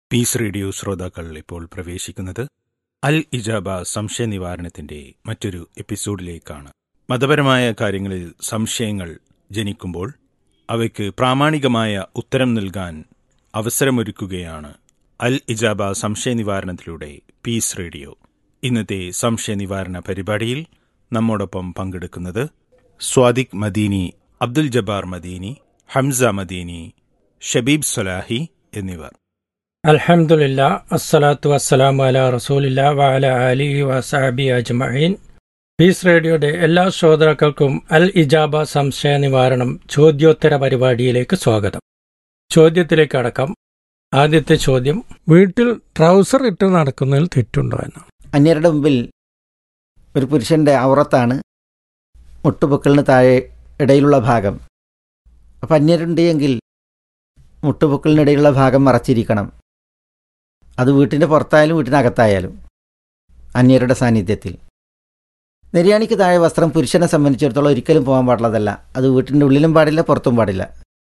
piece radio ശ്രോതാക്കൾ ഇപ്പോൾ പ്രവേശിക്കുന്നത് അൽ ഇജാബ സംശയ നിവാരണത്തിന്റെ മറ്റൊരു എപ്പിസോഡിലേക്കാണ് മതപരമായ കാര്യങ്ങളിൽ സംശയങ്ങൾ ജനിക്കുമ്പോൾ അവയ്ക്ക് പ്രാമാണികമായ ഉത്തരം നൽകാൻ അവസരമൊരുക്കുകയാണ് അൽ ഇജാബ സംശയ നിവാരണത്തിലൂടെ പീസ് റേഡിയോ ഇന്നത്തെ സംശയ നിവാരണ പരിപാടിയിൽ നമ്മോടൊപ്പം പങ്കെടുക്കുന്നത് സ്വാദിഖ് മദീനി അബ്ദുൽ ജബ്ബാർ മദീനി ഹംസ മദീനി ഷബീബ് സൊലാഹി എന്നിവർ അൽഹംദുലില്ല അസ്സലാത്തു വസ്സലാമു അല റസൂലില്ല വഅല അലിഹി വസഹബി അജ്മഈൻ പീസ് റേഡിയോയുടെ എല്ലാ ശ്രോതാക്കൾക്കും അൽ ഇജാബ സംശയ നിവാരണം ചോദ്യോത്തര പരിപാടിയിലേക്ക് സ്വാഗതം ചോദ്യത്തിലേക്ക് അടക്കം ആദ്യത്തെ ചോദ്യം വീട്ടിൽ ട്രൗസർ ഇട്ട് നടക്കുന്നതിൽ തെറ്റുണ്ടോ എന്നാണ് അന്യരുടെ മുമ്പിൽ ഒരു പുരുഷൻ്റെ ഔറത്താണ് മുട്ടുപൊക്കലിന് താഴെ ഇടയിലുള്ള ഭാഗം അപ്പം അന്യരുണ്ട് എങ്കിൽ മുട്ടുപൊക്കലിനിടയിലുള്ള ഭാഗം മറച്ചിരിക്കണം അത് വീട്ടിൻ്റെ പുറത്തായാലും വീട്ടിനകത്തായാലും അന്യരുടെ സാന്നിധ്യത്തിൽ നെര്യാണിക്ക് താഴെ വസ്ത്രം പുരുഷനെ സംബന്ധിച്ചിടത്തോളം ഒരിക്കലും പോകാൻ പാടുള്ളതല്ല അത് വീട്ടിൻ്റെ ഉള്ളിലും പാടില്ല പുറത്തും പാടില്ല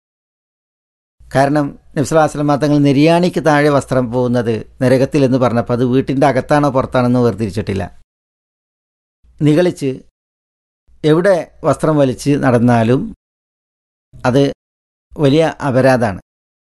കാരണം നബ്സലാസ്ലം തങ്ങൾ നെര്യാണിക്ക് താഴെ വസ്ത്രം പോകുന്നത് നരകത്തിൽ എന്ന് പറഞ്ഞപ്പോൾ അത് വീട്ടിൻ്റെ അകത്താണോ പുറത്താണെന്ന് വേർതിരിച്ചിട്ടില്ല നിഗളിച്ച് എവിടെ വസ്ത്രം വലിച്ച് നടന്നാലും അത് വലിയ അപരാധാണ്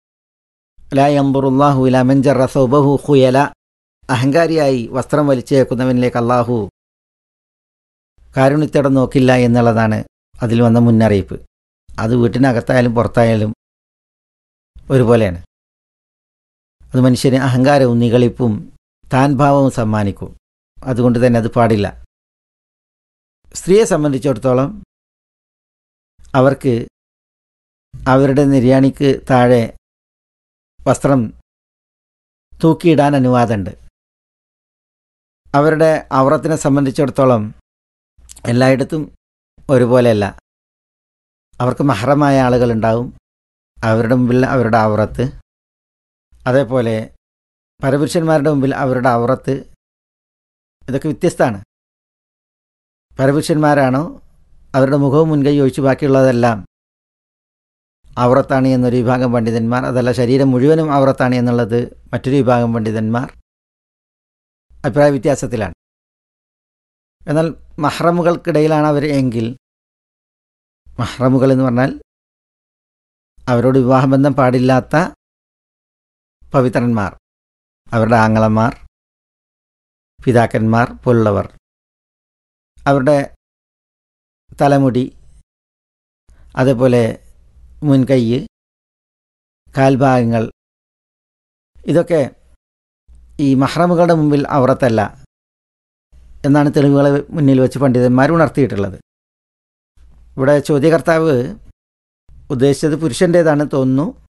ലാ യംബുറുല്ലാഹു ലമൻജറ സൗബഹു ഹുയല അഹങ്കാരിയായി വസ്ത്രം വലിച്ചേക്കുന്നവനിലേക്ക് അള്ളാഹു കാരുണ്യത്തോടെ നോക്കില്ല എന്നുള്ളതാണ് അതിൽ വന്ന മുന്നറിയിപ്പ് അത് വീട്ടിനകത്തായാലും പുറത്തായാലും ഒരുപോലെയാണ് അത് മനുഷ്യന് അഹങ്കാരവും നികളിപ്പും താൻ ഭാവവും സമ്മാനിക്കും അതുകൊണ്ട് തന്നെ അത് പാടില്ല സ്ത്രീയെ സംബന്ധിച്ചിടത്തോളം അവർക്ക് അവരുടെ നിര്യാണിക്ക് താഴെ വസ്ത്രം തൂക്കിയിടാൻ അനുവാദമുണ്ട് അവരുടെ ഔറത്തിനെ സംബന്ധിച്ചിടത്തോളം എല്ലായിടത്തും ഒരുപോലെയല്ല അവർക്ക് മഹറമായ ആളുകളുണ്ടാവും അവരുടെ മുമ്പിൽ അവരുടെ ഔറത്ത് അതേപോലെ പരപുരുഷന്മാരുടെ മുമ്പിൽ അവരുടെ ഔറത്ത് ഇതൊക്കെ വ്യത്യസ്തമാണ് പരപുരുഷന്മാരാണോ അവരുടെ മുഖവും മുൻകൈ ഒഴിച്ച് ബാക്കിയുള്ളതെല്ലാം ഔറത്താണ് എന്നൊരു വിഭാഗം പണ്ഡിതന്മാർ അതല്ല ശരീരം മുഴുവനും ഔറത്താണ് എന്നുള്ളത് മറ്റൊരു വിഭാഗം പണ്ഡിതന്മാർ അഭിപ്രായ വ്യത്യാസത്തിലാണ് എന്നാൽ മഹ്റമുകൾക്കിടയിലാണ് അവർ എങ്കിൽ മഹ്റമുകൾ എന്ന് പറഞ്ഞാൽ അവരോട് വിവാഹബന്ധം പാടില്ലാത്ത പവിത്രന്മാർ അവരുടെ ആങ്ങളന്മാർ പിതാക്കന്മാർ പോലുള്ളവർ അവരുടെ തലമുടി അതേപോലെ മുൻകൈ കാൽഭാഗങ്ങൾ ഇതൊക്കെ ഈ മഹ്റമുകളുടെ മുമ്പിൽ ഔറത്തല്ല എന്നാണ് തെളിവുകളെ മുന്നിൽ വെച്ച് പണ്ഡിതന്മാർ ഉണർത്തിയിട്ടുള്ളത് ഇവിടെ ചോദ്യകർത്താവ് ഉദ്ദേശിച്ചത് പുരുഷൻ്റേതാണ് തോന്നുന്നു